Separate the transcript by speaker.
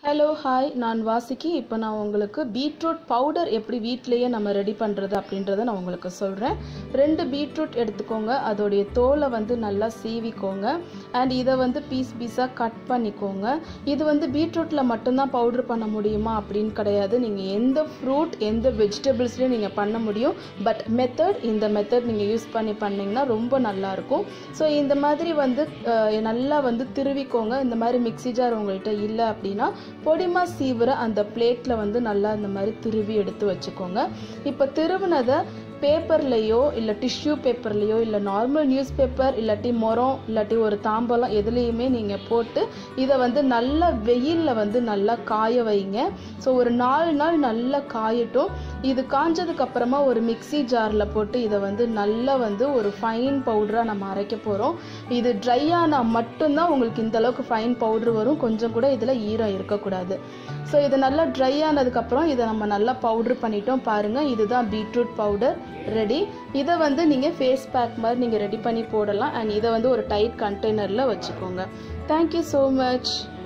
Speaker 1: hello hi நான் வாசிக்கி இப்போ நான் உங்களுக்கு பீட்ரூட் பவுடர் எப்படி வீட்டிலேயே நம்ம ரெடி பண்ணுறது அப்படின்றத நான் உங்களுக்கு சொல்கிறேன் ரெண்டு பீட்ரூட் எடுத்துக்கோங்க அதோடைய தோலை வந்து நல்லா சீவிக்கோங்க அண்ட் இதை வந்து பீஸ் பீஸாக கட் பண்ணிக்கோங்க இது வந்து பீட்ரூட்டில் மட்டும்தான் பவுடர் பண்ண முடியுமா அப்படின்னு கிடையாது நீங்கள் எந்த ஃப்ரூட் எந்த வெஜிடபிள்ஸ்லையும் நீங்கள் பண்ண முடியும் பட் மெத்தட் இந்த மெத்தட் நீங்கள் யூஸ் பண்ணி பண்ணிங்கன்னா ரொம்ப நல்லாயிருக்கும் ஸோ இந்த மாதிரி வந்து அஹ், நல்லா வந்து திருவிக்கோங்க இந்த மாதிரி மிக்ஸி ஜார் உங்கள்கிட்ட இல்லை அப்படின்னா பொடிமா சீவுற அந்த பிளேட்டில் வந்து நல்லா இந்த மாதிரி திருவி எடுத்து வச்சுக்கோங்க இப்போ திருவினதை பேப்பர்லேயோ இல்லை டிஷ்யூ பேப்பர்லேயோ இல்லை நார்மல் நியூஸ் பேப்பர் இல்லாட்டி முறம் இல்லாட்டி ஒரு தாம்பலம் எதுலேயுமே நீங்கள் போட்டு இதை வந்து நல்லா வெயிலில் வந்து நல்லா காய வைங்க ஸோ ஒரு நாலு நாள் நல்லா காயட்டும் இது காஞ்சதுக்கு அப்புறமா ஒரு மிக்ஸி ஜாரில் போட்டு இதை வந்து நல்லா வந்து ஒரு ஃபைன் பவுடராக நம்ம அரைக்க போகிறோம் இது ட்ரை ஆனால் மட்டும்தான் உங்களுக்கு இந்த அளவுக்கு ஃபைன் பவுடர் வரும் கொஞ்சம் கூட இதில் ஈரம் இருக்கக்கூடாது ஸோ இது நல்லா ட்ரை ஆனதுக்கப்புறம் இதை நம்ம நல்லா பவுடர் பண்ணிட்டோம் பாருங்கள் இதுதான் பீட்ரூட் பவுடர் ரெடி இதை வந்து நீங்கள் ஃபேஸ் பேக் மாதிரி நீங்கள் ரெடி பண்ணி போடலாம் அண்ட் இதை வந்து ஒரு டைட் கண்டெய்னரில் வச்சுக்கோங்க தேங்க்யூ ஸோ மச்